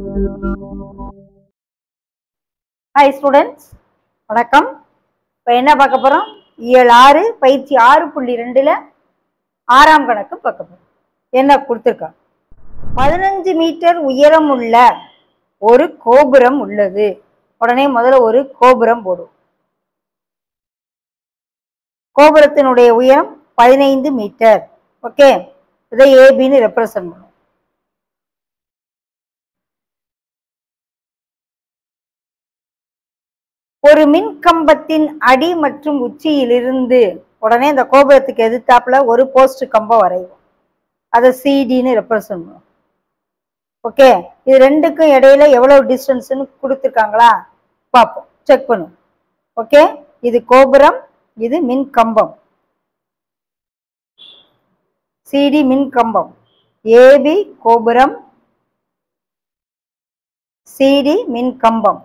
hi students வணக்கம் இப்போ என்ன பார்க்க போகிறோம் இயல் ஆறு பயிற்சி ஆறு புள்ளி ரெண்டில் ஆறாம் கணக்கு பார்க்க போகிறோம் என்ன கொடுத்துருக்கா பதினஞ்சு மீட்டர் உயரம் உள்ள ஒரு கோபுரம் உள்ளது உடனே முதல்ல ஒரு கோபுரம் போடும் கோபுரத்தினுடைய உயரம் பதினைந்து மீட்டர் ஓகே இதை ஏபின்னு ரெப்ரசன்ட் பண்ணும் ஒரு மின் கம்பத்தின் அடி மற்றும் உச்சியிலிருந்து உடனே இந்த கோபுரத்துக்கு எதிர்த்தாப்புல ஒரு போஸ்ட் கம்பம் வரைவோம் அதை சிடின்னு ரெப்ரசன்ட் பண்ணும் ஓகே இது ரெண்டுக்கும் இடையில எவ்வளவு டிஸ்டன்ஸ்னு கொடுத்துருக்காங்களா பார்ப்போம் செக் பண்ணும் ஓகே இது கோபுரம் இது மின் கம்பம் சிடி மின் கம்பம் ஏபி கோபுரம் சிடி மின் கம்பம்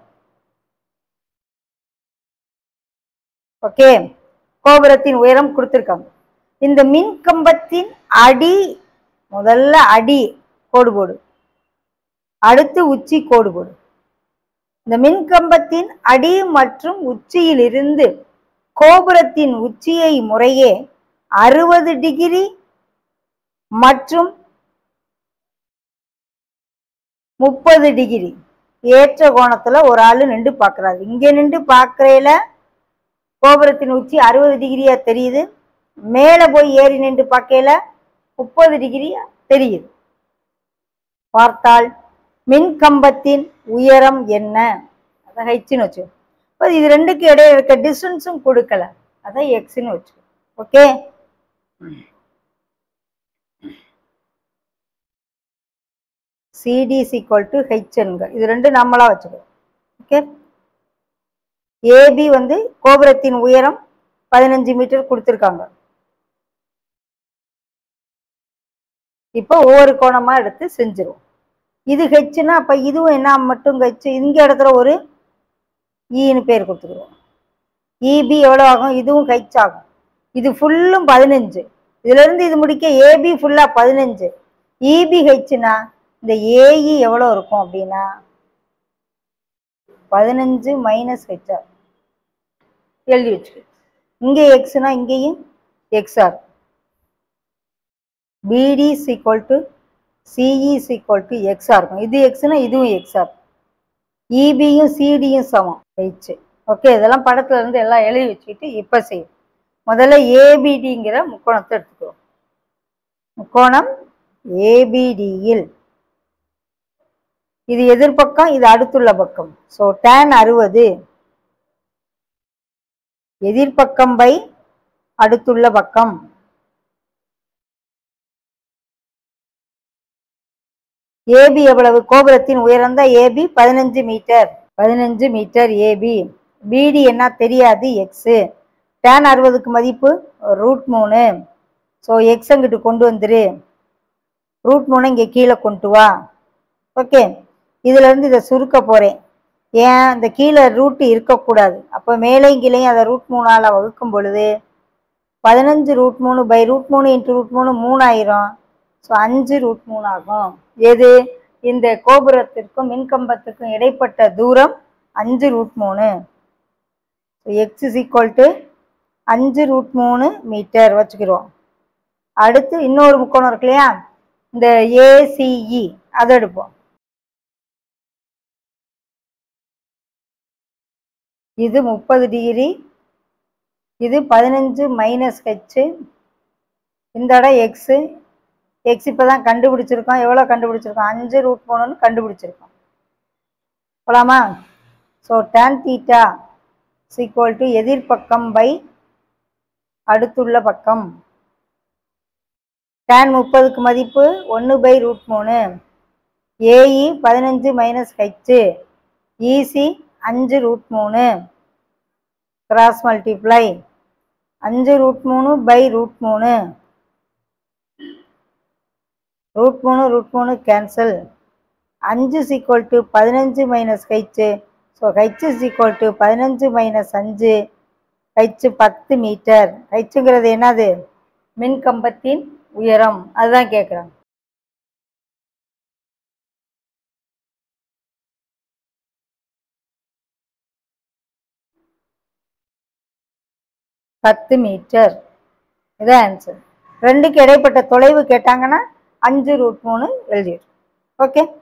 ஓகே கோபுரத்தின் உயரம் கொடுத்துருக்காங்க இந்த மின் கம்பத்தின் அடி முதல்ல அடி கோடு போடு அடுத்து உச்சி கோடு போடு இந்த மின் கம்பத்தின் அடி மற்றும் உச்சியிலிருந்து கோபுரத்தின் உச்சியை முறையே அறுபது டிகிரி மற்றும் முப்பது டிகிரி ஏற்ற கோணத்துல ஒரு ஆளு நின்று பார்க்கறாரு இங்க நின்று பார்க்கறையில கோபுரத்தின் உச்சி அறுபது டிகிரியா தெரியுது மேலே போய் ஏறி நின்று பார்க்கையில முப்பது டிகிரியா தெரியுது பார்த்தால் மின் கம்பத்தின் உயரம் என்ன அதான் ஹெச்னு வச்சு இப்போ இது ரெண்டுக்கு இடையில இருக்க டிஸ்டன்ஸும் கொடுக்கல அதான் எக்ஸ்னு வச்சு ஓகே சிடி ஈக்குவல் டு ஹெச்என்க இது ரெண்டு நம்மளா வச்சுக்கிறோம் ஓகே ஏபி வந்து கோபுரத்தின் உயரம் பதினஞ்சு மீட்டர் கொடுத்துருக்காங்க இப்போ ஒவ்வொரு கோணமா எடுத்து செஞ்சிரும் இது ஹெச்னா அப்ப இதுவும் என்ன மட்டும் ஹெச் இங்க இடத்துல ஒரு ஈன்னு பேர் கொடுத்துக்கிறோம் இபி எவ்வளோ ஆகும் இதுவும் ஹெச் ஆகும் இது ஃபுல்லும் பதினஞ்சு இதுல இருந்து இது முடிக்க ஏபி ஃபுல்லா பதினஞ்சு இபி ஹெச்னா இந்த ஏஇ எவ்வளோ இருக்கும் அப்படின்னா பதினஞ்சு மைனஸ் ஹெச்ஆர் எழுதி வச்சுக்க இங்கே எக்ஸ்னா இங்கேயும் X R B D equal to C E equal to X R இருக்கும் இது எக்ஸ்னா இதுவும் எக்ஸ்ஆர் இபியும் சிடியும் சமம் ஹெச் ஓகே இதெல்லாம் படத்துல இருந்து எல்லாம் எழுதி வச்சுக்கிட்டு இப்போ செய்யும் முதல்ல ஏபிடிங்கிற முக்கோணத்தை எடுத்துக்கிறோம் முக்கோணம் ஏபிடியில் இது எதிர்பக்கம் இது அடுத்துள்ள பக்கம் ஸோ டேன் அறுபது எதிர்பக்கம் பை அடுத்துள்ள பக்கம் ஏபி எவ்வளவு கோபுரத்தின் உயரம் தான் ஏபி பதினஞ்சு மீட்டர் பதினஞ்சு மீட்டர் ஏபி பிடி என்ன தெரியாது எக்ஸு டேன் அறுபதுக்கு மதிப்பு ரூட் மூணு ஸோ எக்ஸ் அங்கிட்டு கொண்டு வந்துரு ரூட் மூணு இங்கே கீழே கொண்டு வா ஓகே இதுல இருந்து இதை சுருக்க போறேன் ஏன் இந்த கீழே ரூட் இருக்கக்கூடாது அப்போ மேலையும் கீழையும் அதை ரூட் மூணால் வகுக்கும் பொழுது பதினஞ்சு ரூட் மூணு பை ரூட் மூணு இன்ட்டு ரூட் மூணு மூணாயிரம் ஸோ அஞ்சு ரூட் மூணு ஆகும் எது இந்த கோபுரத்திற்கும் மின்கம்பத்துக்கும் இடைப்பட்ட தூரம் அஞ்சு ரூட் மூணு எக்ஸ் இஸ் ஈக்குவல் டு அஞ்சு ரூட் மூணு மீட்டர் வச்சுக்கிறோம் அடுத்து இன்னொரு முக்கோணம் இருக்கு இல்லையா இந்த ஏசிஇ அதை எடுப்போம் இது முப்பது டிகிரி இது பதினஞ்சு மைனஸ் ஹெச்சு இந்த இடம் எக்ஸு எக்ஸ் இப்போ தான் கண்டுபிடிச்சிருக்கோம் எவ்வளோ கண்டுபிடிச்சிருக்கோம் அஞ்சு ரூட் மூணுன்னு கண்டுபிடிச்சிருக்கோம் போலாமா so tan theta is equal to எதிர்பக்கம் பை அடுத்துள்ள பக்கம் டேன் முப்பதுக்கு மதிப்பு ஒன்று பை ரூட் மூணு ஏஇ பதினஞ்சு மைனஸ் ஹெச்சு ஈசி அஞ்சு ரூட் மூணு கிராஸ் மல்டிப்ளை அஞ்சு ரூட் மூணு பை ரூட் மூணு ரூட் மூணு ரூட் மூணு கேன்சல் அஞ்சு சீக்குவல் டு பதினஞ்சு minus H so H is equal to பதினஞ்சு மைனஸ் அஞ்சு ஹெச் பத்து மீட்டர் ஹெச்சுங்கிறது என்னது மின் கம்பத்தின் உயரம் அதுதான் கேட்குறாங்க பத்து மீட்டர் இதான் ஆன்சர் ரெண்டுக்கு இடைப்பட்ட தொலைவு கேட்டாங்கன்னா அஞ்சு ரூட் மூணு எழுதிடும் ஓகே